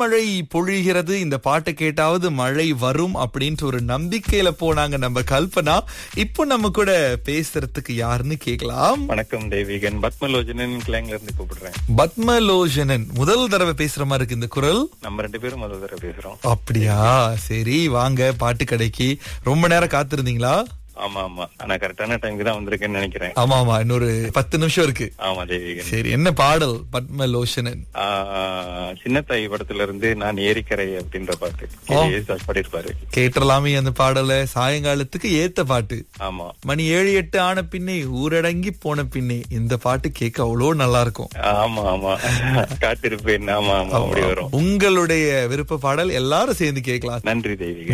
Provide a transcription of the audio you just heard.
மழை பொழிகிறது இந்த பாட்டை கேட்டாவது மழை வரும் அப்படின்ட்டு ஒரு நம்பிக்கையில போனாங்க நம்ம கல்பனா இப்போ நம்ம கூட பேசுறதுக்கு யாருன்னு கேக்கலாம் வணக்கம் தேவிகன் பத்மலோஜனன் கிளாங்ல இருந்து கூப்பிடுறேன் பத்மலோசனன் முதல் தடவை பேசுற மாதிரி இருக்கு இந்த குரல் நம்ம ரெண்டு பேரும் முதல் தடவை பேசுறோம் அப்படியா சரி வாங்க பாட்டு கடைக்கு ரொம்ப நேரம் காத்திருந்தீங்களா ஆமா ஆமா ஆனா கரெக்டான டைம்க்கு தான் வந்திருக்கேன்னு நினைக்கிறேன் ஆமா ஆமா இன்னொரு பத்து நிமிஷம் இருக்கு ஆமா தேவிகன் சரி என்ன பாடல் பத்மலோசனன் ஆஹ், சின்னத்தாய் படத்துல இருந்து நான் ஏரிக்கரை அப்படின்ற பாட்டு ஏசுதாஸ் பாடியிருப்பாரு கேட்டலாமே அந்த பாடலை சாயங்காலத்துக்கு ஏத்த பாட்டு ஆமா மணி ஏழு எட்டு ஆன பின்னே ஊரடங்கி போன பின்னே இந்த பாட்டு கேட்க அவ்வளோ நல்லா இருக்கும் ஆமா ஆமா காத்திருப்பேன் ஆமா ஆமா அப்படி வரும் உங்களுடைய விருப்ப பாடல் எல்லாரும் சேர்ந்து கேட்கலாம் நன்றி தேவிகன்